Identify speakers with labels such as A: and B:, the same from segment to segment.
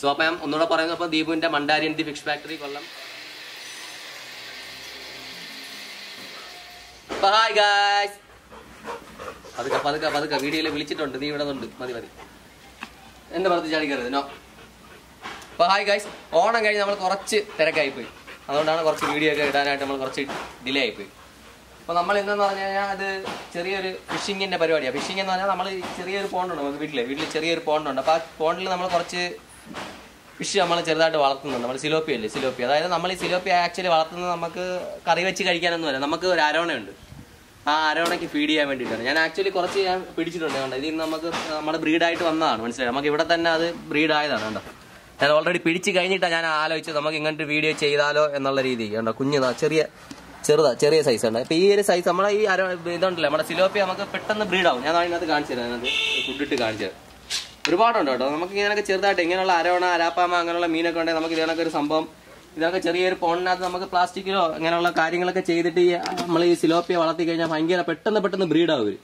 A: So അപ്പം ഞാൻ ഒന്നുകൂടെ പറയുന്നത് അപ്പം ദീപുവിന്റെ Mandarin the fish factory Kollam hi guys പതുക്കെ പതുക്കെ പതുക്കെ വീഡിയോയിൽ വിളിച്ചിട്ടുണ്ട് നീ ഇവിടെ ഉണ്ട് മതി മതി എന്റെ പുറത്ത് ചാടിക്കരുത് നോ അപ്പോൾ ഹായ് ഗൈസ് ഓണം കഴിഞ്ഞ് നമ്മൾ കുറച്ച് തിരക്കായിപ്പോയി അതുകൊണ്ടാണ് കുറച്ച് വീഡിയോ ഒക്കെ ഇടാനായിട്ട് നമ്മൾ കുറച്ച് ഡിലേ ആയിപ്പോയി അപ്പോൾ നമ്മൾ ഇന്നെന്ന് പറഞ്ഞു കഴിഞ്ഞാൽ അത് ചെറിയൊരു ഫിഷിങ്ങിൻ്റെ പരിപാടിയാണ് ഫിഷിംഗ് എന്ന് പറഞ്ഞാൽ നമ്മൾ ചെറിയൊരു പോണ്ടുണ്ട് നമുക്ക് വീട്ടിൽ വീട്ടിൽ ചെറിയൊരു പോണ്ടുണ്ട് അപ്പോൾ ആ പോണ്ടിൽ നമ്മൾ കുറച്ച് ഫിഷ് നമ്മൾ ചെറുതായിട്ട് വളർത്തുന്നുണ്ട് നമ്മൾ സിലോപ്പി അല്ലേ സിലോപ്പി അതായത് നമ്മൾ ഈ സിലോപ്പി ആക്ച്വലി വളർത്തുന്നത് നമുക്ക് കറി വെച്ച് കഴിക്കാനൊന്നുമല്ല നമുക്ക് ഒരു അരോണയുണ്ട് ആ അരോണയ്ക്ക് ഫീഡ് ചെയ്യാൻ വേണ്ടിയിട്ടാണ് ഞാൻ ആക്ച്വലി കുറച്ച് ഞാൻ പിടിച്ചിട്ടുണ്ട് കണ്ടോ ഇതിൽ നിന്ന് നമുക്ക് നമ്മുടെ ബ്രീഡായിട്ട് വന്നതാണ് മനസ്സിലായി നമുക്ക് ഇവിടെ തന്നെ അത് ബ്രീഡ് ആയതാണ് കണ്ടോ ഞാൻ ഓൾറെഡി പിടിച്ച് കഴിഞ്ഞിട്ടാണ് ഞാൻ ആലോചിച്ചത് നമുക്ക് ഇങ്ങനത്തെ വീഡിയോ ചെയ്താലോ എന്നുള്ള രീതി കണ്ടോ കുഞ്ഞതാ ചെറിയ ചെറുതാ ചെറിയ സൈസ് ഉണ്ട് അപ്പോൾ ഈ ഒരു സൈസ് നമ്മളെ ഈ അര ഇതുണ്ടല്ലോ നമ്മുടെ സിലോപ്പി നമുക്ക് പെട്ടെന്ന് ബ്രീഡാവും ഞാൻ അതിനകത്ത് കാണിച്ചു തരാം അതിനകത്ത് ഫുഡിട്ട് കാണിച്ചു തരാം ഒരുപാടുണ്ട് കേട്ടോ നമുക്ക് ഇങ്ങനെയൊക്കെ ചെറുതായിട്ട് ഇങ്ങനെയുള്ള അരവണ അരാപ്പാമ അങ്ങനെയുള്ള മീനൊക്കെ ഉണ്ടെങ്കിൽ നമുക്ക് ഇതിനൊക്കെ ഒരു സംഭവം ഇതൊക്കെ ചെറിയൊരു പോണിനകത്ത് നമുക്ക് പ്ലാസ്റ്റിക്കിലോ അങ്ങനെയുള്ള കാര്യങ്ങളൊക്കെ ചെയ്തിട്ട് ഈ നമ്മൾ ഈ സിലോപ്പിയെ വളർത്തി കഴിഞ്ഞാൽ ഭയങ്കര പെട്ടെന്ന് പെട്ടെന്ന് ബ്രീഡാവും ഇവര്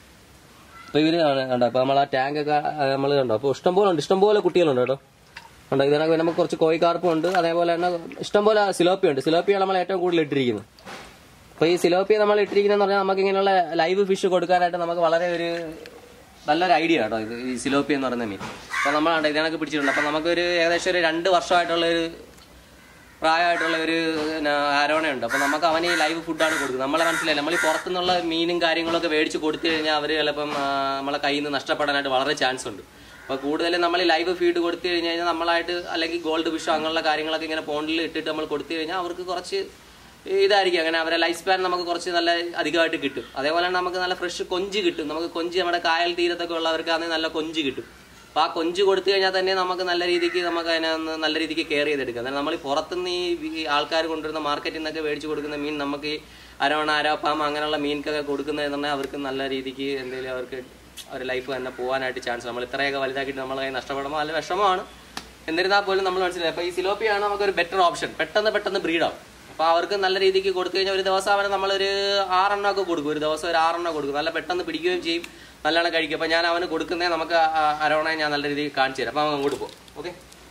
A: അപ്പൊ ഇവര് ആണ് കണ്ടോ അപ്പൊ നമ്മൾ ആ ടാങ്ക് ഒക്കെ നമ്മൾ കണ്ടോ അപ്പൊ ഇഷ്ടംപോലെ ഉണ്ട് ഇഷ്ടംപോലെ കുട്ടികളുണ്ട് കേട്ടോ കണ്ടോ ഇതിനൊക്കെ നമുക്ക് കുറച്ച് കോഴിക്കാർപ്പും ഉണ്ട് അതേപോലെ തന്നെ ഇഷ്ടംപോലെ സിലോപ്പി ഉണ്ട് സിലോപ്പിയാണ് നമ്മൾ ഏറ്റവും കൂടുതൽ ഇട്ടിരിക്കുന്നത് അപ്പൊ ഈ സിലോപ്പിയെ നമ്മൾ ഇട്ടിരിക്കുന്നതെന്ന് പറഞ്ഞാൽ നമുക്ക് ഇങ്ങനെയുള്ള ലൈവ് ഫിഷ് കൊടുക്കാനായിട്ട് നമുക്ക് വളരെ ഒരു നല്ലൊരു ഐഡിയ കേട്ടോ ഇത് ഈ സിലോപ്പി എന്ന് പറയുന്ന മീൻ അപ്പൊ നമ്മളാണ് ഇതിനൊക്കെ പിടിച്ചിട്ടുണ്ട് അപ്പൊ നമുക്കൊരു ഏകദേശം ഒരു രണ്ട് വർഷമായിട്ടുള്ള ഒരു പ്രായമായിട്ടുള്ള ഒരു ആരോണയുണ്ട് അപ്പൊ നമുക്ക് അവന് ഈ ലൈവ് ഫുഡാണ് കൊടുക്കുന്നത് നമ്മളെ മനസ്സിലായില്ല നമ്മൾ ഈ പുറത്തുനിന്നുള്ള മീനും കാര്യങ്ങളൊക്കെ മേടിച്ച് കൊടുത്തു കഴിഞ്ഞാൽ അവർ ചിലപ്പം ആ, നമ്മളെ കയ്യിൽ നിന്ന് നഷ്ടപ്പെടാനായിട്ട് വളരെ ചാൻസ് ഉണ്ട് അപ്പോൾ കൂടുതലും നമ്മൾ ഈ ലൈവ് ഫീഡ് കൊടുത്തു കഴിഞ്ഞ് കഴിഞ്ഞാൽ നമ്മളായിട്ട് അല്ലെങ്കിൽ ഗോൾഡ് ഫിഷോ അങ്ങനെയുള്ള കാര്യങ്ങളൊക്കെ ഇങ്ങനെ പോണ്ടിൽ ഇട്ടിട്ട് നമ്മൾ കൊടുത്തു കഴിഞ്ഞാൽ അവർക്ക് കുറച്ച് ഇതായിരിക്കും അങ്ങനെ അവരെ ലൈഫ് സ്പാൻ നമുക്ക് കുറച്ച് നല്ല അധികമായിട്ട് കിട്ടും അതേപോലെ തന്നെ നമുക്ക് നല്ല ഫ്രഷ് കൊഞ്ച് കിട്ടും നമുക്ക് കൊഞ്ച് നമ്മുടെ കായൽ തീരത്തൊക്കെ ഉള്ളവർക്കാണെങ്കിൽ നല്ല കൊഞ്ച് കിട്ടും അപ്പൊ ആ കൊഞ്ച് കൊടുത്തു കഴിഞ്ഞാൽ തന്നെ നമുക്ക് നല്ല രീതിക്ക് നമുക്ക് അതിനെ ഒന്ന് നല്ല രീതിക്ക് കെയർ ചെയ്തെടുക്കാം അന്നേരം നമ്മൾ ഈ പുറത്തുനിന്ന് ഈ ഈ ആൾക്കാർ കൊണ്ടുവരുന്ന മാർക്കറ്റിൽ നിന്നൊക്കെ മേടിച്ച് കൊടുക്കുന്ന മീൻ നമുക്ക് ഈ അരവണ അരാപ്പാമ അങ്ങനെയുള്ള മീൻകൊക്കെ കൊടുക്കുന്നതെന്ന് പറഞ്ഞാൽ അവർക്ക് നല്ല രീതിക്ക് എന്തെങ്കിലും അവർക്ക് ഒരു ലൈഫ് തന്നെ പോകാനായിട്ട് ചാൻസ് നമ്മൾ ഇത്രയൊക്കെ വലുതാക്കിയിട്ട് നമ്മളെ കയ്യിൽ നഷ്ടപ്പെടുമ്പോൾ നല്ല വിഷമമാണ് എന്നിരുന്നാൽ പോലും നമ്മൾ മനസ്സിലായി അപ്പോൾ ഈ സിലോപ്പിയാണ് നമുക്കൊരു ബെറ്റർ ഓപ്ഷൻ പെട്ടെന്ന് പെട്ടെന്ന് ബ്രീഡാവും അപ്പോൾ അവർക്ക് നല്ല രീതിക്ക് കൊടുത്തു കഴിഞ്ഞാൽ ഒരു ദിവസം അവനെ നമ്മളൊരു ആറെണ്ണം ഒക്കെ കൊടുക്കും ഒരു ദിവസം ഒരു ആറെണ്ണം കൊടുക്കും നല്ല പെട്ടെന്ന് പിടിക്കുകയും ചെയ്യും നല്ലോണം കഴിക്കും അപ്പോൾ ഞാൻ അവന് കൊടുക്കുന്നേ നമുക്ക് അരവണയെ ഞാൻ നല്ല രീതിക്ക് കാണിച്ചു തരാം അപ്പോൾ അവൻ അങ്ങോട്ട് പോകും ഓക്കെ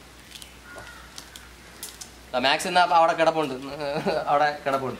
A: മാക്സ് എന്നാ അപ്പോൾ അവിടെ കിടപ്പുണ്ട് അവിടെ കിടപ്പുണ്ട്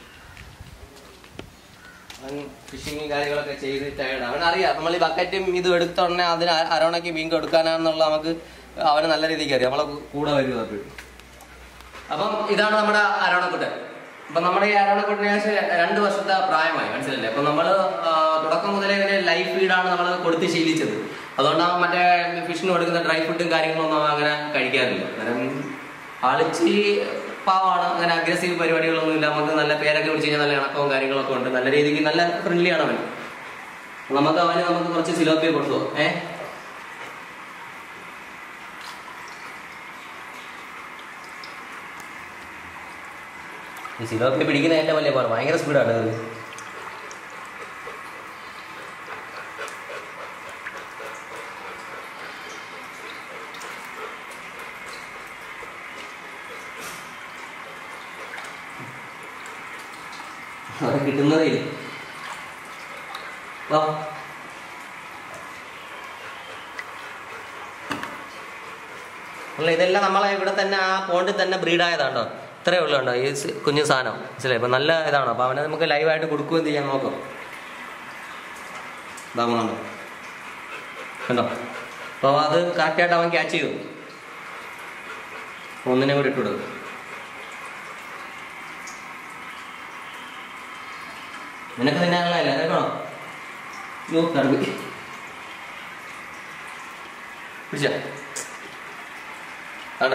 A: അവൻ ഫിഷിങ്ങും കാര്യങ്ങളൊക്കെ ചെയ്ത് ടയർഡ് അവനറിയാം നമ്മൾ ഈ ബക്കറ്റും ഇതും എടുത്തോടനെ അതിന് അ- അരവണയ്ക്ക് മീൻ കൊടുക്കാനാണെന്നുള്ള നമുക്ക് അവന് നല്ല രീതിക്ക് അറിയാം നമ്മളെ കൂടെ വരും അപ്പോൾ അപ്പം ഇതാണ് നമ്മുടെ അരോണക്കുട്ടൻ അപ്പൊ നമ്മുടെ ഈ അരോണക്കുട്ടന് ഏകദേശം രണ്ട് വർഷത്തെ പ്രായമായി മനസ്സിലല്ലേ അപ്പൊ നമ്മള് ആ, തുടക്കം മുതലേ ഇവര് ലൈഫ് ഫീഡാണ് നമ്മൾ കൊടുത്ത് ശീലിച്ചത് അതുകൊണ്ടാണ് മറ്റേ ഫിഷിന് കൊടുക്കുന്ന ഡ്രൈ ഫുഡും കാര്യങ്ങളൊന്നും അവൻ അങ്ങനെ കഴിക്കാറില്ല അന്നേരം ആളിച്ചിരി പാവമാണ് അങ്ങനെ അഗ്രസീവ് പരിപാടികളൊന്നും ഇല്ല നമുക്ക് നല്ല പേരൊക്കെ വിളിച്ച് കഴിഞ്ഞാൽ നല്ല ഇണക്കവും കാര്യങ്ങളൊക്കെ ഉണ്ട് നല്ല രീതിക്ക് നല്ല ഫ്രണ്ട്ലിയാണ് അവൻ നമുക്ക് അവന് നമുക്ക് കുറച്ച് സിലോപ്പിയെ കൊണ്ടുപോകും ഏഹ് ഈ സിലോപ്പിയെ പിടിക്കുന്ന ഏറ്റവും വലിയ പാട് ഭയങ്കര സ്പീഡാണ് ഇത് അത് കിട്ടുന്നതേ ഇല്ല. വാ അല്ല ഇതെല്ലാം നമ്മളെ ഇവിടെ തന്നെ ആ പോണ്ടിൽ തന്നെ ബ്രീഡായതാണ്ടോ ഇത്രയേ ഉള്ളൂ കണ്ടോ ഈ സ് കുഞ്ഞു സാധനം മനസ്സിലായി ഇപ്പൊ നല്ല ഇതാണ് അപ്പൊ അവനെ നമുക്ക് ലൈവായിട്ട് കൊടുക്കുകയും ചെയ്യാൻ നോക്കാം ഇതാകുന്നുണ്ടോ കണ്ടോ അപ്പൊ അത് കറക്റ്റായിട്ട് അവൻ ക്യാച്ച് ചെയ്തു ഒന്നിനെ കൂടി ഇട്ടുകൊടുക്കും നിനക്ക് തിന്നാനുള്ളതല്ല കേൾക്കണോ യോ കറുപി പിടിച്ച അവിടെ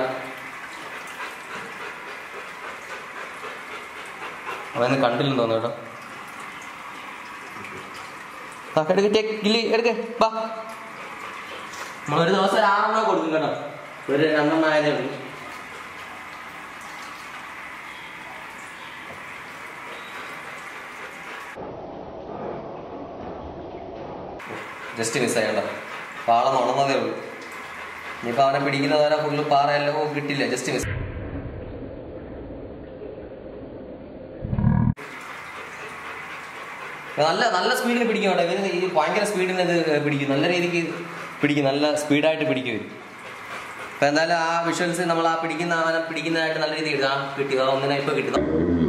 A: അവന്ന് കണ്ടില്ലെന്ന് തോന്നുന്നു കേട്ടോ ആ, എടുക്ക് ടേക്ക് ഗില്ലി എടുക്ക് വാ നമ്മളൊരു ദിവസം ഒരു ആറെണ്ണം കൊടുക്കും കേട്ടോ ഒരു രണ്ടെണ്ണം ആയതേ ഉള്ളൂ ജസ്റ്റ് മിസ് ആയണ്ട പാള നുണന്നതേ ഉള്ളൂ ഇനിയിപ്പോ അവനെ പിടിക്കുന്നത് വരെ ഫുള്ള് പാറയല്ലോ കിട്ടില്ല ജസ്റ്റ് മിസ് നല്ല നല്ല സ്പീഡിന് പിടിക്കും കേട്ടോ ഇവന് ഈ ഭയങ്കര സ്പീഡിന് ഇത് പിടിക്കും നല്ല രീതിക്ക് പിടിക്കും നല്ല സ്പീഡായിട്ട് പിടിക്കും ഇവര് അപ്പൊ എന്തായാലും ആ വിഷ്വൽസ് നമ്മൾ ആ പിടിക്കുന്ന അവനെ പിടിക്കുന്നതായിട്ട് നല്ല രീതിയിൽ ഇതാ കിട്ടി ആ ഒന്നിനെ ഇപ്പൊ കിട്ടുന്നു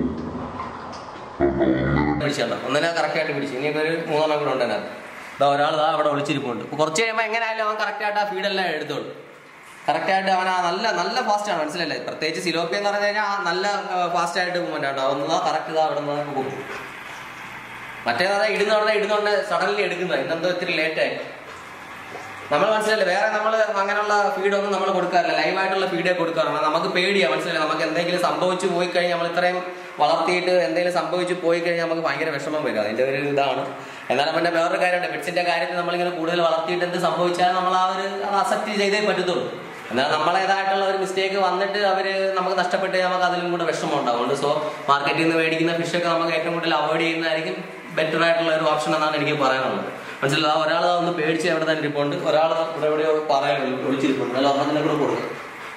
A: പിടിച്ചോ ഒന്നിനെ കറക്റ്റ് ആയിട്ട് പിടിച്ചു ഇനിയിപ്പോ ഒരു മൂന്നെണ്ണം കൂടെ ഉണ്ട് അതിനകത്ത് ഇതാ ഒരാൾ ഇതാ അവിടെ ഒളിച്ചിരിപ്പുണ്ട് അപ്പൊ കുറച്ച് കഴിയുമ്പോൾ എങ്ങനെയായാലും അവൻ കറക്റ്റ് ആയിട്ട് ആ ഫീഡെല്ലാം എടുത്തോളൂ കറക്റ്റ് ആയിട്ട് അവൻ ആ നല്ല നല്ല ഫാസ്റ്റ് ആണ് മനസ്സിലല്ലേ പ്രത്യേകിച്ച് സിലോപ്പി എന്ന് പറഞ്ഞു കഴിഞ്ഞാൽ ആ നല്ല ഫാസ്റ്റ് ആയിട്ട് മൂവ്മെന്റ് ആണ് അവൻ കറക്റ്റ് ഇതാ അവിടെ നിന്ന് പോകും മറ്റേതാ ഇടുന്നോടെ ഇടുന്നോണ്ട് സഡൻലി എടുക്കുന്നത് ഇന്നെന്തോ ഇത്തിരി ലേറ്റ് ആയി നമ്മൾ മനസ്സിലല്ലേ വേറെ നമ്മൾ അങ്ങനെയുള്ള ഫീഡൊന്നും നമ്മൾ കൊടുക്കാറില്ല ലൈവായിട്ടുള്ള ഫീഡേ കൊടുക്കാറുണ്ട് നമുക്ക് പേടിയാ മനസ്സിലല്ലേ നമുക്ക് എന്തെങ്കിലും സംഭവിച്ചു പോയി കഴിഞ്ഞാൽ നമ്മൾ ഇത്രയും വളർത്തിയിട്ട് എന്തെങ്കിലും സംഭവിച്ചു പോയി കഴിഞ്ഞാൽ നമുക്ക് ഭയങ്കര വിഷമം വരും അതിന്റെ ഒരു ഇതാണ് എന്നാലും പിന്നെ വേറൊരു കാര്യമുണ്ട് പെറ്റ്സിന്റെ കാര്യത്തിൽ നമ്മളിങ്ങനെ കൂടുതൽ വളർത്തിയിട്ട് എന്ത് സംഭവിച്ചാൽ നമ്മൾ ആ ഒരു അത് അക്സെപ്റ്റ് ചെയ്തേ പറ്റത്തുള്ളൂ എന്നാൽ നമ്മളേതായിട്ടുള്ള ഒരു മിസ്റ്റേക്ക് വന്നിട്ട് അവര് നമുക്ക് നഷ്ടപ്പെട്ട് കഴിഞ്ഞാൽ നമുക്ക് അതിലും കൂടെ വിഷമം ഉണ്ടാവുന്നുണ്ട് സോ മാർക്കറ്റിൽ നിന്ന് മേടിക്കുന്ന ഫിഷൊക്കെ നമുക്ക് ഏറ്റവും കൂടുതൽ അവോയ്ഡ് ചെയ്യുന്നതായിരിക്കും ബെറ്റർ ആയിട്ടുള്ള ഒരു ഓപ്ഷൻ എന്നാണ് എനിക്ക് പറയാനുള്ളത് മനസ്സിലായി ഒരാൾ ഒന്ന് പേടിച്ച് എവിടെ തന്നെ ഇരിപ്പുണ്ട് ഒരാൾ ഇവിടെ എവിടെയോ പറയാൻ ഒളിച്ചിരിപ്പുണ്ട് അല്ല ഒരെണ്ണത്തിനെ കൂടെ കൊടുക്കും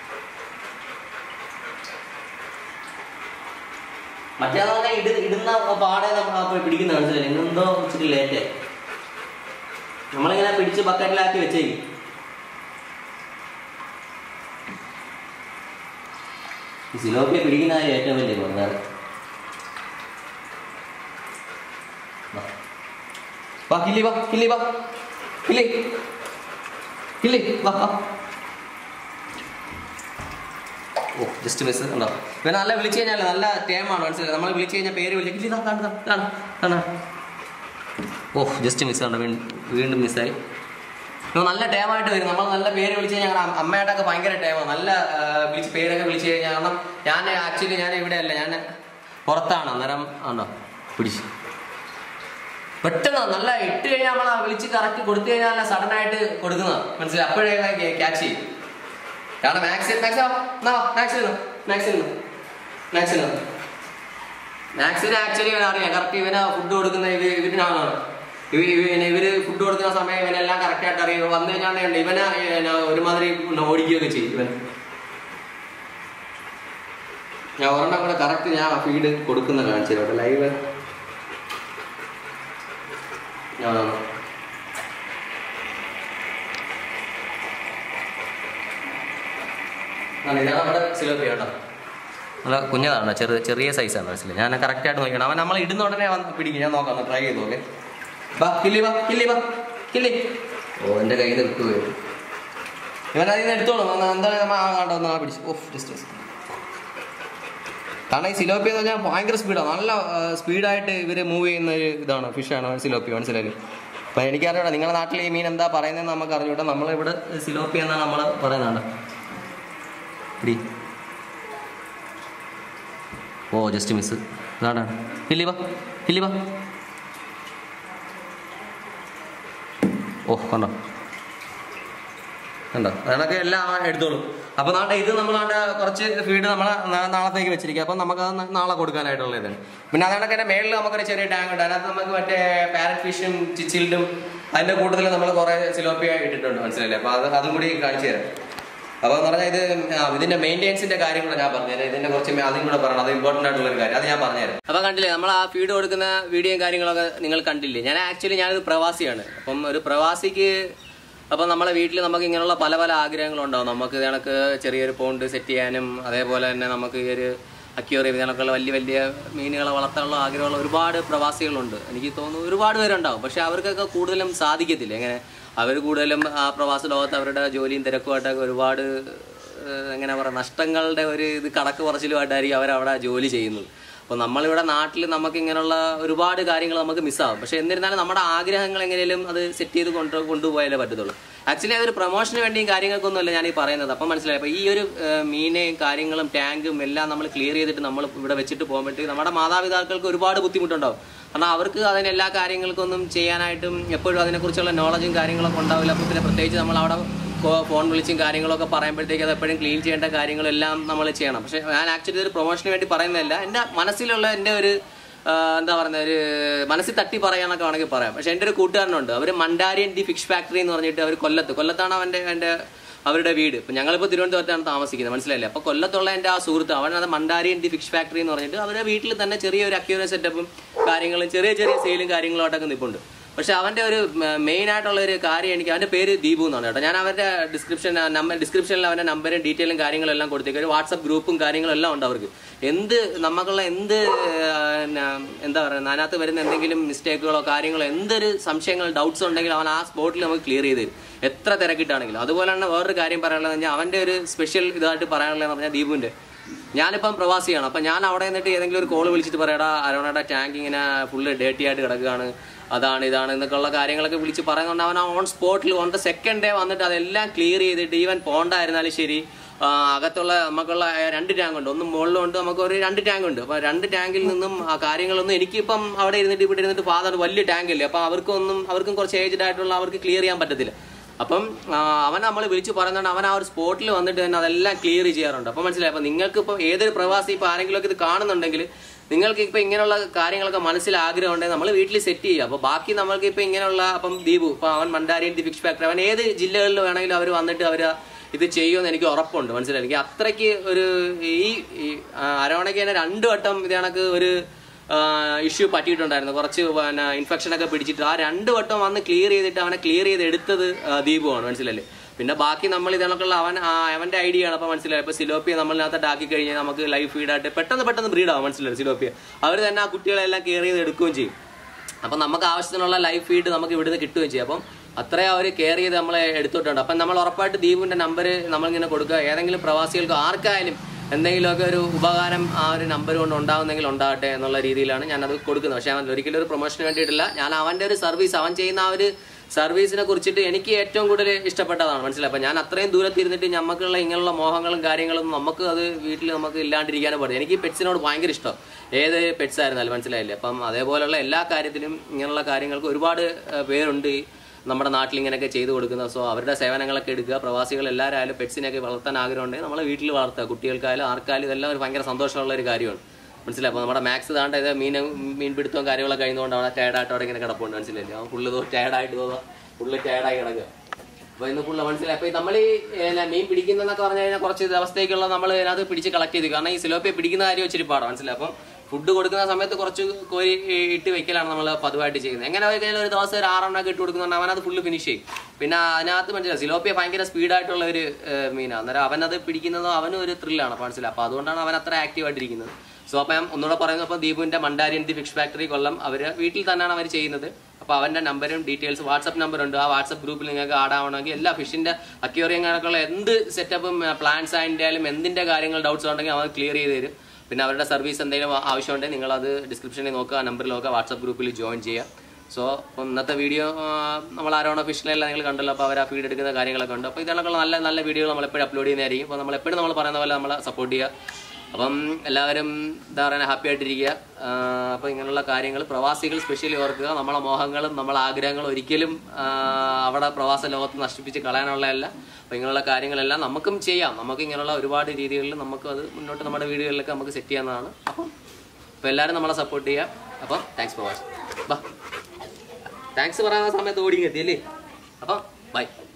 A: മറ്റേതാണെ ഇട ഇടുന്ന പാടെ നമ്മൾ അപ്പോൾ പിടിക്കുന്ന മനസ്സിലായി ഇന്നെന്തോ ഇച്ചിരി ലേറ്റായി നമ്മളിങ്ങനെ പിടിച്ച് ബക്കറ്റിലാക്കി വെച്ചേക്കും ഈ സിലോപ്പിയെ പിടിക്കുന്ന കാര്യം ഏറ്റവും വലിയ ഗുണം വാ കില്ലി വാ കില്ലി വാ കില്ലി കില്ലി വാ വാ ഓ ജസ്റ്റ് മിസ് ഉണ്ടോ ഇവൻ നല്ല വിളിച്ചു കഴിഞ്ഞാൽ നല്ല ടേമാണ് മനസ്സിലായി നമ്മൾ വിളിച്ചു കഴിഞ്ഞാൽ പേര് വിളിച്ചു കില്ലി കാണുക കാണാം കാണാം ഓ ജസ്റ്റ് മിസ് കണ്ടോ വീണ്ടും വീണ്ടും മിസ്സായി ഇവൻ നല്ല ടേമായിട്ട് വരും നമ്മൾ നല്ല പേര് വിളിച്ച് കഴിഞ്ഞാൽ ഞങ്ങളുടെ അമ്മയുടെ ഒക്കെ ഭയങ്കര ടേമാണ് നല്ല ആ, വിളിച്ച് പേരൊക്കെ വിളിച്ച് കഴിഞ്ഞാൽ കാരണം ഞാൻ ആക്ച്വലി ഞാൻ ഇവിടെ അല്ല ഞാൻ പുറത്താണ് അന്നേരം ആണോ പിടിച്ച് പെട്ടെന്ന് നല്ല ഇട്ട് കഴിഞ്ഞാൽ നമ്മൾ വിളിച്ച് കറക്റ്റ് കൊടുത്തു കഴിഞ്ഞാൽ സഡൻ ആയിട്ട് കൊടുക്കുന്നത് മനസ്സിലായി അപ്പോഴേ ക്യാച്ച് ചെയ്യും കാരണം മാക്സിൽ മാക്സ് മാക്സിൽ മാക്സിൽ മാക്സിൽ മാക്സിന് ആക്ച്വലി ഇവനെ അറിയാം കറക്റ്റ് ഇവന് ഫുഡ് കൊടുക്കുന്ന ഇവ ഇവരിനാണ് ഇവ ഇവന് ഇവര് ഫുഡ് കൊടുക്കുന്ന സമയം ഇവനെല്ലാം കറക്റ്റ് ആയിട്ട് അറിയും വന്നു കഴിഞ്ഞാൽ ഇവനെ ഏ, ഒരുമാതിരി ഓടിക്കുകയൊക്കെ ചെയ്യും ഇവൻ ഞാൻ ഒരെണ്ണം കൂടെ കറക്റ്റ് ഞാൻ ഫീഡ് കൊടുക്കുന്ന കാണിച്ചു തരാം ലൈവ് ഞാൻ ആണ് ഇതാണ് നമ്മുടെ സിലോപ്പി കേട്ടോ നല്ല കുഞ്ഞതാണ് ചെറിയ ചെറിയ സൈസാണ് മനസ്സിലായി ഞാൻ കറക്റ്റ് ആയിട്ട് നോക്കണം അവൻ നമ്മൾ ഇടുന്ന ഉടനെ വന്ന് പിടിക്കും ഞാൻ നോക്കാം ട്രൈ ചെയ്ത് നോക്കെ വാ കില്ലി വാ കില്ലി വാ കില്ലി ഓ എൻ്റെ കയ്യിൽ നിന്ന് വിട്ടുപോയി ഇവൻ അതിൽ നിന്ന് എടുത്തോളും ഒന്ന് എന്തായാലും നമ്മ ആ കണ്ടോ ഒന്ന് ആ പിടിച്ചു ഓഫ് ജസ്റ്റ് കാരണം ഈ സിലോപ്പി എന്ന് പറഞ്ഞാൽ ഭയങ്കര സ്പീഡാണ് നല്ല സ്പീഡായിട്ട് ഇവർ മൂവ് ചെയ്യുന്ന ഒരു ഇതാണ് ഫിഷാണ് സിലോപ്പി മനസ്സിലായി അപ്പം എനിക്കറിയൂടാ നിങ്ങളുടെ നാട്ടിൽ ഈ മീൻ എന്താ പറയുന്നതെന്ന് നമുക്ക് അറിഞ്ഞൂടാ നമ്മളിവിടെ സിലോപ്പി എന്നാണ് നമ്മൾ പറയുന്നത് പിടി ഓ ജസ്റ്റ് മിസ് ഇതാണ് ഇല്ലി വാ ഇല്ലി വാ ഓ കണ്ടോ കണ്ടോ അതൊക്കെ എല്ലാം അവൻ എടുത്തോളും അപ്പൊ നാട്ടെ ഇത് നമ്മളാണ്ട് കുറച്ച് ഫീഡ് നമ്മളെ നാ- നാളത്തേക്ക് വെച്ചിരിക്കുക അപ്പൊ നമുക്ക് അത് നാളെ കൊടുക്കാനായിട്ടുള്ള ഇതാണ് പിന്നെ അതുകൊണ്ടൊക്കെ തന്നെ മേളിൽ നമുക്കൊരു ചെറിയ ടാങ്ക് ഉണ്ട് അതിനകത്ത് നമുക്ക് മറ്റേ പാരറ്റ് ഫിഷും ചിച്ചിൽഡും അതിന്റെ കൂട്ടത്തിൽ നമ്മൾ കുറെ സിലോപ്പിയ ഇട്ടിട്ടുണ്ട് മനസ്സിലല്ലേ അപ്പൊ അത് അതും കൂടി കാണിച്ചു തരാം അപ്പൊ എന്ന് പറഞ്ഞാൽ ഇത് ആ, ഇതിന്റെ മെയിൻ്റെനൻസിന്റെ കാര്യം കൂടെ ഞാൻ പറഞ്ഞുതരാം ഇതിന്റെ കുറച്ച് മേ- അതും കൂടെ പറയണം അത് ഇമ്പോർട്ടന്റ് ആയിട്ടുള്ള ഒരു കാര്യം അത് ഞാൻ പറഞ്ഞുതരാം അപ്പൊ കണ്ടില്ലേ നമ്മൾ ആ ഫീഡ് കൊടുക്കുന്ന വീഡിയോയും കാര്യങ്ങളൊക്കെ നിങ്ങൾ കണ്ടില്ലേ ഞാൻ ആക്ച്വലി ഞാനൊരു പ്രവാസിയാണ് അപ്പം ഒരു പ്രവാസിക്ക് അപ്പം നമ്മളെ വീട്ടിൽ നമുക്ക് ഇങ്ങനെയുള്ള പല പല ആഗ്രഹങ്ങളുണ്ടാവും നമുക്ക് ഇത് കണക്ക് ചെറിയൊരു പോണ്ട് സെറ്റ് ചെയ്യാനും അതേപോലെ തന്നെ നമുക്ക് ഈ ഒരു അക്യൂറിയം ഇതിനൊക്കെയുള്ള വലിയ വലിയ മീനുകളെ വളർത്താനുള്ള ആഗ്രഹമുള്ള ഒരുപാട് പ്രവാസികളുണ്ട് എനിക്ക് തോന്നുന്നു ഒരുപാട് പേരുണ്ടാവും പക്ഷെ അവർക്കൊക്കെ കൂടുതലും സാധിക്കത്തില്ല എങ്ങനെ അവർ കൂടുതലും ആ പ്രവാസ ലോകത്ത് അവരുടെ ജോലിയും തിരക്കുമായിട്ടൊക്കെ ഒരുപാട് ഏഹ്, എങ്ങനെ പറയാം നഷ്ടങ്ങളുടെ ഒരു ഇത് കണക്ക് പറച്ചിലുമായിട്ടായിരിക്കും അവരവിടെ ജോലി ചെയ്യുന്നത് അപ്പോൾ നമ്മളിവിടെ നാട്ടിൽ നമുക്ക് ഇങ്ങനെയുള്ള ഒരുപാട് കാര്യങ്ങൾ നമുക്ക് മിസ്സാവും പക്ഷെ എന്നിരുന്നാലും നമ്മുടെ ആഗ്രഹങ്ങൾ എങ്ങനെയും അത് സെറ്റ് ചെയ്ത് കൊണ്ട് കൊണ്ടുപോയാലേ പറ്റത്തുള്ളൂ ആക്ച്വലി അതൊരു പ്രൊമോഷന് വേണ്ടിയും കാര്യങ്ങൾക്കൊന്നുമല്ല ഞാൻ ഈ പറയുന്നത് അപ്പം മനസ്സിലായി അപ്പോൾ ഈ ഒരു ഏഹ്, മീനെയും കാര്യങ്ങളും ടാങ്കും എല്ലാം നമ്മൾ ക്ലിയർ ചെയ്തിട്ട് നമ്മൾ ഇവിടെ വെച്ചിട്ട് പോകുമ്പോഴത്തേക്ക് നമ്മുടെ മാതാപിതാക്കൾക്ക് ഒരുപാട് ബുദ്ധിമുട്ടുണ്ടാവും കാരണം അവർക്ക് അതിന് എല്ലാ കാര്യങ്ങൾക്കൊന്നും ചെയ്യാനായിട്ടും എപ്പോഴും അതിനെക്കുറിച്ചുള്ള നോളജും കാര്യങ്ങളൊക്കെ ഉണ്ടാവില്ല അപ്പോൾ പിന്നെ പ്രത്യേകിച്ച് നമ്മൾ അവിടെ കോ- ഫോൺ വിളിച്ചും കാര്യങ്ങളൊക്കെ പറയുമ്പോഴത്തേക്ക് അത് എപ്പോഴും ക്ലീൻ ചെയ്യേണ്ട കാര്യങ്ങളെല്ലാം നമ്മൾ ചെയ്യണം പക്ഷേ ഞാൻ ആക്ച്വലി ഒരു പ്രൊമോഷന് വേണ്ടി പറയുന്നതല്ല എൻ്റെ മനസ്സിലുള്ള എൻ്റെ ഒരു ആ, എന്താ പറയുന്നത് ഒരു മനസ്സിൽ തട്ടി പറയാനൊക്കെ വേണമെങ്കിൽ പറയാം പക്ഷെ എൻ്റെ ഒരു കൂട്ടുകാരനുണ്ട് അവർ മണ്ടാരിയൻ ദി ഫിഷ് ഫാക്ടറി എന്ന് പറഞ്ഞിട്ട് അവർ കൊല്ലത്ത് കൊല്ലത്താണ് അവൻ്റെ എൻ്റെ അവരുടെ വീട് ഇപ്പം ഞങ്ങളിപ്പോൾ തിരുവനന്തപുരത്താണ് താമസിക്കുന്നത് മനസ്സിലായില്ലേ അപ്പോൾ കൊല്ലത്തുള്ള എൻ്റെ ആ സുഹൃത്ത് അവനത് മണ്ടാരിയൻ ദി ഫിഷ് ഫാക്ടറി എന്ന് പറഞ്ഞിട്ട് അവരുടെ വീട്ടിൽ തന്നെ ചെറിയൊരു അക്യൂറിയം സെറ്റപ്പും കാര്യങ്ങളും ചെറിയ ചെറിയ സെയിലും കാര്യങ്ങളുമായിട്ടൊക്കെ നിൽപ്പുണ്ട് പക്ഷെ അവന്റെ ഒരു മെയിൻ ആയിട്ടുള്ള ഒരു കാര്യം എനിക്ക് അവന്റെ പേര് ദീപു എന്നാണ് കേട്ടോ ഞാൻ അവന്റെ ഡിസ്ക്രിപ്ഷൻ നമ്പർ ഡിസ്ക്രിപ്ഷനിൽ അവന്റെ നമ്പറും ഡീറ്റെയിലും കാര്യങ്ങളും എല്ലാം കൊടുത്തേക്കും ഒരു വാട്സപ്പ് ഗ്രൂപ്പും കാര്യങ്ങളും എല്ലാം ഉണ്ട് അവർക്ക് എന്ത് നമുക്കുള്ള എന്ത് ആ, ന- എന്താ പറയുക അതിനകത്ത് വരുന്ന എന്തെങ്കിലും മിസ്റ്റേക്കുകളോ കാര്യങ്ങളോ എന്തൊരു സംശയങ്ങൾ ഡൗട്ട്സ് ഉണ്ടെങ്കിലും അവൻ ആ സ്പോട്ടിൽ നമുക്ക് ക്ലിയർ ചെയ്ത് തരും എത്ര തിരക്കിട്ടാണെങ്കിലും അതുപോലെ തന്നെ വേറൊരു കാര്യം പറയാനുള്ളത് പറഞ്ഞാൽ അവന്റെ ഒരു സ്പെഷ്യൽ ഇതായിട്ട് പറയാനുള്ളതെന്ന് പറഞ്ഞാൽ ദീപുവിന്റെ ഞാനിപ്പം പ്രവാസിയാണ് അപ്പം ഞാൻ അവിടെ നിന്നിട്ട് ഏതെങ്കിലും ഒരു കോൾ വിളിച്ചിട്ട് പറയടാ അരോണയുടെ ടാങ്ക് ഇങ്ങനെ ഫുള്ള് ഡേട്ടി ആയിട്ട് കിടക്കുകയാണ് അതാണ് ഇതാണ് എന്നൊക്കെ ഉള്ള കാര്യങ്ങളൊക്കെ വിളിച്ച് പറയുന്നുണ്ട് അവൻ ഓൺ സ്പോട്ടിൽ ഓൺ ദ സെക്കൻഡ് ഡേ വന്നിട്ട് അതെല്ലാം ക്ലിയർ ചെയ്തിട്ട് ഈവൻ പോണ്ടായിരുന്നാലും ശരി ആ, അകത്തുള്ള നമുക്കുള്ള ആ രണ്ട് ടാങ്ക് ഉണ്ട് ഒന്ന് മുകളിലുണ്ട് നമുക്ക് ഒരു രണ്ട് ടാങ്ക് ഉണ്ട് അപ്പൊ രണ്ട് ടാങ്കിൽ നിന്നും ആ കാര്യങ്ങളൊന്നും എനിക്കിപ്പം അവിടെ ഇരുന്നിട്ട് ഇവിടെ ഇരുന്നിട്ട് ഫാദർ വലിയ ടാങ്ക് അല്ലേ അപ്പൊ അവർക്കൊന്നും അവർക്കും കുറച്ച് ഏജ്ഡ് ആയിട്ടുള്ള അവർക്ക് ക്ലിയർ ചെയ്യാൻ പറ്റത്തില്ല അപ്പം ആ, അവൻ നമ്മൾ വിളിച്ച് പറയുന്നുണ്ട് അവൻ ആ ഒരു സ്പോട്ടിൽ വന്നിട്ട് തന്നെ അതെല്ലാം ക്ലിയർ ചെയ്യാറുണ്ട് അപ്പം മനസ്സിലായി അപ്പം നിങ്ങൾക്ക് ഇപ്പോൾ ഏതൊരു പ്രവാസി ഇപ്പോൾ ആരെങ്കിലും ഇത് കാണുന്നുണ്ടെങ്കിൽ നിങ്ങൾക്ക് ഇപ്പം ഇങ്ങനെയുള്ള കാര്യങ്ങളൊക്കെ മനസ്സിൽ ആഗ്രഹം ഉണ്ടെങ്കിൽ നമ്മൾ വീട്ടിൽ സെറ്റ് ചെയ്യുക അപ്പോൾ ബാക്കി നമ്മൾക്ക് ഇപ്പം ഇങ്ങനെയുള്ള അപ്പം ദീപു ഇപ്പം അവൻ മണ്ടാരിയൻ ദി ഫിഷ് ഫാക്ടറി അവൻ ഏത് ജില്ലകളിൽ വേണമെങ്കിലും അവർ വന്നിട്ട് അവർ ഇത് ചെയ്യുമെന്ന് എനിക്ക് ഉറപ്പുണ്ട് മനസ്സിലായി എനിക്ക് അത്രയ്ക്ക് ഒരു ഈ ഈ, ആ, അരവണയ്ക്ക് തന്നെ രണ്ടു വട്ടം ഇത് കണക്ക് ഒരു ഇഷ്യൂ പറ്റിയിട്ടുണ്ടായിരുന്നു കുറച്ച് പിന്നെ ഇൻഫെക്ഷൻ ഒക്കെ പിടിച്ചിട്ട് ആ രണ്ട് വട്ടം വന്ന് ക്ലിയർ ചെയ്തിട്ട് അവനെ ക്ലിയർ ചെയ്ത് എടുത്തത് ആ, ദീപുവാണ് മനസ്സിലല്ലേ പിന്നെ ബാക്കി നമ്മൾ ഇതിനൊക്കെയുള്ള അവൻ ആ, അവന്റെ ഐഡിയ ആണ് അപ്പൊ മനസ്സിലായി ഇപ്പൊ സിലോപ്പിയ നമ്മളിനകത്ത് ആക്കി കഴിഞ്ഞാൽ നമുക്ക് ലൈഫ് ഫീഡായിട്ട് പെട്ടെന്ന് പെട്ടെന്ന് ബ്രീഡാവും മനസ്സിലായി സിലോപ്പിയ അവർ തന്നെ ആ കുട്ടികളെല്ലാം കെയർ ചെയ്ത് എടുക്കുകയും ചെയ്യും അപ്പം നമുക്ക് ആവശ്യത്തിനുള്ള ലൈഫ് ഫീഡ് നമുക്ക് ഇവിടുന്ന് കിട്ടുകയും ചെയ്യും അപ്പം അത്രയും അവർ കെയർ ചെയ്ത് നമ്മളെ എടുത്തിട്ടുണ്ട് അപ്പം നമ്മൾ ഉറപ്പായിട്ട് ദീപുവിന്റെ നമ്പർ നമ്മളിങ്ങനെ കൊടുക്കുക ഏതെങ്കിലും പ്രവാസികൾക്ക് ആർക്കായാലും എന്തെങ്കിലുമൊക്കെ ഒരു ഉപകാരം ആ ഒരു നമ്പർ കൊണ്ട് ഉണ്ടാകുന്നെങ്കിൽ ഉണ്ടാകട്ടെ എന്നുള്ള രീതിയിലാണ് ഞാനത് കൊടുക്കുന്നത് പക്ഷേ അവൻ ഒരിക്കലും ഒരു പ്രൊമോഷന് വേണ്ടിയിട്ടില്ല ഞാൻ അവന്റെ ഒരു സർവീസ് അവൻ ചെയ്യുന്ന ആ ഒരു സർവീസിനെ കുറിച്ചിട്ട് എനിക്ക് ഏറ്റവും കൂടുതൽ ഇഷ്ടപ്പെട്ടതാണ് മനസ്സിലായി അപ്പം ഞാൻ അത്രയും ദൂരത്തിരുന്നിട്ട് നമുക്കുള്ള ഇങ്ങനെയുള്ള മോഹങ്ങളും കാര്യങ്ങളും നമുക്ക് അത് വീട്ടിൽ നമുക്ക് ഇല്ലാണ്ടിരിക്കാനും പാടില്ല എനിക്ക് പെറ്റ്സിനോട് ഭയങ്കര ഇഷ്ടം ഏത് പെറ്റ്സ് ആയിരുന്നാലും മനസ്സിലായില്ലേ അപ്പം അതേപോലെയുള്ള എല്ലാ കാര്യത്തിലും ഇങ്ങനെയുള്ള കാര്യങ്ങൾക്ക് ഒരുപാട് ഏഹ്, പേരുണ്ട് ഈ നമ്മുടെ നാട്ടിൽ ഇങ്ങനെയൊക്കെ ചെയ്തു കൊടുക്കുന്നത് സോ അവരുടെ സേവനങ്ങളൊക്കെ എടുക്കുക പ്രവാസികൾ എല്ലാവരും പെറ്റ്സിനെയൊക്കെ വളർത്താൻ ആഗ്രഹമുണ്ടെങ്കിൽ നമ്മളെ വീട്ടിൽ വളർത്തുക കുട്ടികൾക്കായാലും ആർക്കായാലും ഇതെല്ലാം ഒരു ഭയങ്കര സന്തോഷമുള്ള ഒരു കാര്യമാണ് മനസ്സിലായി അപ്പോൾ നമ്മുടെ മാക്സ് താണ്ട ഇത് മീൻ മീൻ പിടുത്തവും കാര്യങ്ങളൊക്കെ കഴിയുന്നതുകൊണ്ട് അവിടെ ടയർഡായിട്ട് അവിടെ ഇങ്ങനെ കിടപ്പുണ്ട് മനസ്സിലായില്ലേ അവൻ ഫുള്ള് ടയർഡായിട്ട് തോന്നുക ഫുള്ള് ടയർഡായി കിടക്കുക അപ്പൊ ഇന്ന് ഫുള്ള് മനസ്സിലായി അപ്പൊ നമ്മൾ ഈ ഏ, മീൻ പിടിക്കുന്നതെന്നൊക്കെ പറഞ്ഞു കഴിഞ്ഞാൽ കുറച്ച് ദിവസത്തേക്കുള്ള നമ്മൾ ഇതിനകത്ത് പിടിച്ച് കളക്ട് ചെയ്ത് കാരണം ഈ സിലോപ്പിയെ പിടിക്കുന്ന കാര്യം വെച്ചിട്ട് പാടാം മനസ്സിലായി അപ്പം ഫുഡ് കൊടുക്കുന്ന സമയത്ത് കുറച്ച് കോരി ഇട്ട് വെക്കലാണ് നമ്മൾ പതിവായിട്ട് ചെയ്യുന്നത് എങ്ങനെ പോയി കഴിഞ്ഞാൽ ഒരു ദിവസം ഒരു ആറെണ്ണൊക്കെ ഇട്ട് കൊടുക്കുന്നുണ്ട് അവനത് ഫുള്ള് ഫിനിഷ് ചെയ്യും പിന്നെ അതിനകത്ത് മനസ്സിലായി സിലോപ്പിയ ഭയങ്കര സ്പീഡായിട്ടുള്ള ഒരു ഏ, മീനാണ് അന്നേരം അവനത് പിടിക്കുന്നതോ അവനും ഒരു ത്രില്ലാണ് അപ്പോൾ മനസ്സിലായി അപ്പോൾ അതുകൊണ്ടാണ് അവൻ അത്ര ആക്റ്റീവ് ആയിട്ടിരിക്കുന്നത് സോ അപ്പം ഞാൻ ഒന്നുകൂടെ പറയുന്നത് അപ്പോൾ ദീപുവിന്റെ Mandarin the fish factory Kollam അവർ വീട്ടിൽ തന്നെയാണ് അവർ ചെയ്യുന്നത് അപ്പോൾ അവന്റെ നമ്പരും ഡീറ്റെയിൽസ് വാട്സപ്പ് നമ്പർ ഉണ്ട് ആ വാട്സപ്പ് ഗ്രൂപ്പിൽ നിങ്ങൾക്ക് ആഡ് ആവണമെങ്കിൽ എല്ലാ ഫിഷിന്റെ അക്യൂറിയം കണക്കുള്ള എന്ത് സെറ്റപ്പും പ്ലാൻസ് ആയാലും എന്തിന്റെ കാര്യങ്ങൾ ഡൗട്ട്സ് ഉണ്ടെങ്കിൽ അവർ ക്ലിയർ ചെയ്ത് തരും പിന്നെ അവരുടെ സർവീസ് എന്തെങ്കിലും ആവശ്യമുണ്ടെങ്കിൽ നിങ്ങൾ അത് ഡിസ്ക്രിപ്ഷനിൽ നോക്കുക ആ നമ്പറിൽ നോക്കുക വാട്സപ്പ് ഗ്രൂപ്പിൽ ജോയിൻ ചെയ്യുക സോ അപ്പം ഇന്നത്തെ വീഡിയോ നമ്മൾ ആരോണോ ഫിഷിലെല്ലാം നിങ്ങൾ കണ്ടല്ലോ അപ്പോൾ അവർ ആ ഫീഡ് എടുക്കുന്ന കാര്യങ്ങളൊക്കെ ഉണ്ട് അപ്പോൾ ഇതിനൊക്കെ നല്ല നല്ല വീഡിയോകൾ നമ്മൾ എപ്പോഴും അപ്ലോഡ് ചെയ്യുന്നതായിരിക്കും അപ്പോൾ നമ്മൾ എപ്പോഴും നമ്മൾ പറയുന്ന പോലെ നമ്മളെ സപ്പോർട്ട് ചെയ്യുക അപ്പം എല്ലാവരും എന്താ പറയുക ഹാപ്പി ആയിട്ടിരിക്കുക അപ്പോൾ ഇങ്ങനെയുള്ള കാര്യങ്ങൾ പ്രവാസികൾ സ്പെഷ്യലി ഓർക്കുക നമ്മളെ മോഹങ്ങളും നമ്മളെ ആഗ്രഹങ്ങളും ഒരിക്കലും ആ, അവിടെ പ്രവാസ ലോകത്ത് നശിപ്പിച്ച് കളയാനുള്ളതല്ല അപ്പോൾ ഇങ്ങനെയുള്ള കാര്യങ്ങളെല്ലാം നമുക്കും ചെയ്യാം നമുക്ക് ഇങ്ങനെയുള്ള ഒരുപാട് രീതികളിൽ നമുക്ക് അത് മുന്നോട്ട് നമ്മുടെ വീടുകളിലൊക്കെ നമുക്ക് സെറ്റ് ചെയ്യാവുന്നതാണ് അപ്പം അപ്പോൾ എല്ലാവരും നമ്മളെ സപ്പോർട്ട് ചെയ്യുക അപ്പം താങ്ക്സ് ഫോർ വാച്ചിങ് ബാ താങ്ക്സ് പറയുന്ന സമയത്ത് ഓടി എത്തിയല്ലേ അപ്പം ബൈ